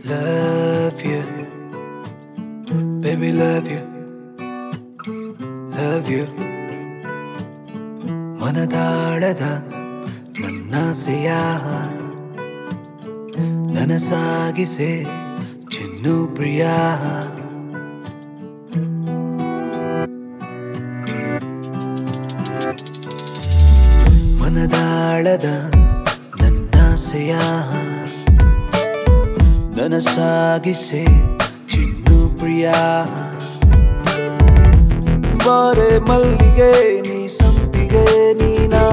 Love you, baby, love you, love you. ಮನದಾಳದ ನನ್ನಾಸೆಯ ನನಸಾಗಿಸೆ ಚಿನ್ನು ಪ್ರಿಯ ಮನದಾಳದ ನನ್ನಾಸೆಯ ನನಸಾಗಿಸೆ ಚಿನ್ನು ಪ್ರಿಯ ಬಾರೆ ಮಲ್ಲಿಗೆ ನೀ ಸಂಪಿಗೆ ನೀನಾ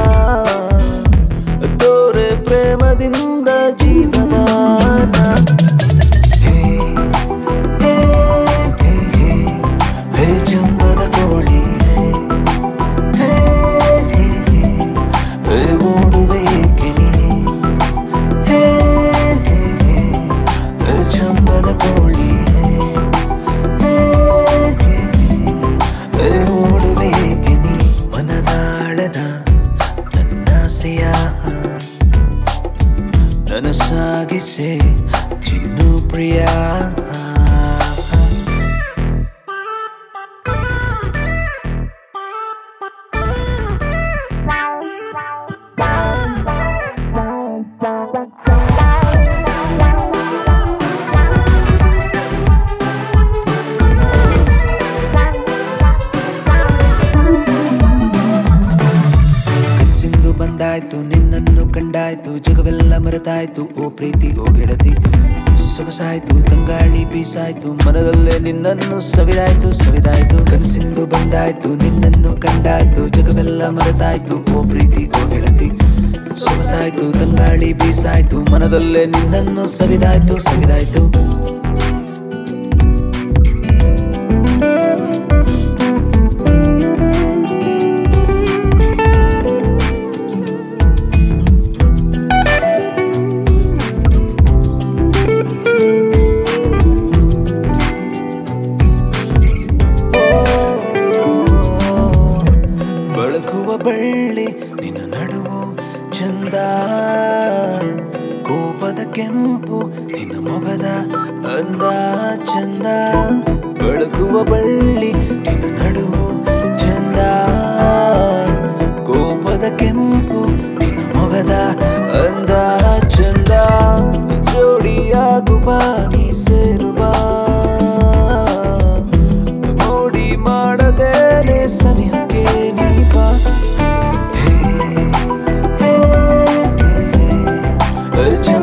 ತೋರೆ ಪ್ರೇಮದಿಂದ ಜೀವದಾನ ಹೇ, ಹೇ, ಹೇ, ಹೇ, ಹೇ ಜಂಬದ ಕೋಳಿ ಹೇ, ಹೇ, ಹೇ, ಹೇ ಓಡುವೆ ಏಕೆ ನೀ? ಹೇ, ಹೇ, ಹೇ, ಹೇ ಜಂಬದ ಕೋಳಿ ಹೇ, ಹೇ, ಹೇ, ಹೇ ಓಡುವೆ ಏಕೆ ನೀ? ಮನದಾಳದ ನನ್ನಾಸೆಯ ನನಸಾಗಿಸೆ ಚಿನ್ನು ಪ್ರಿಯ ಕನಸಿಂದು ಬಂದಾಯ್ತು ನಿನ್ನನ್ನು ಕಂಡಾಯ್ತು ಜಗವೆಲ್ಲ ಮರೆತಾಯ್ತು ಓ ಪ್ರೀತಿ ಓ ಗೆಳತಿ ಸೊಗಸಾಯ್ತು ತಂಗಾಳಿ ಬೀಸಾಯ್ತು ಮನದಲ್ಲೇ ನಿನ್ನನ್ನು ಸವಿದಾಯ್ತು ಸವಿದಾಯ್ತು ಕನಸಿಂದು ಬಂದಾಯ್ತು ನಿನ್ನನ್ನು ಕಂಡಾಯ್ತು ಜಗವೆಲ್ಲ ಮರೆತಾಯ್ತು ಓ ಪ್ರೀತಿ ಓ ಗೆಳತಿ ಸೊಗಸಾಯ್ತು ತಂಗಾಳಿ ಬೀಸಾಯ್ತು ಮನದಲ್ಲೇ ನಿನ್ನನ್ನು ಸವಿದಾಯ್ತು ಸವಿದಾಯ್ತು ಬೆಳಕುವ ಬಳ್ಳಿ ನಿನ್ನ ನಡುವು ಚಂದ ಕೋಪದ ಕೆಂಪು ನಿನ್ನ ಮೊಗದ ಅಂದ ಚಂದ ಬೆಳಕುವ ಬಳ್ಳಿ ನಿನ್ನ ನಡುವು ಚಂದ ಕೋಪದ ಕೆಂಪು ನಿನ್ನ ಮೊಗದ ಅಂದ ಚಂದ ಜೋಡಿಯಾಗುವ ನೀ ಸೇರುವ ಮೋಡಿ ಮಾಡದೇನೆ ಸನಿಹಕ್ಕೆ ನೀ ಬಾ ಹೇ, ಹೇ, ಹೇ, ಹೇ,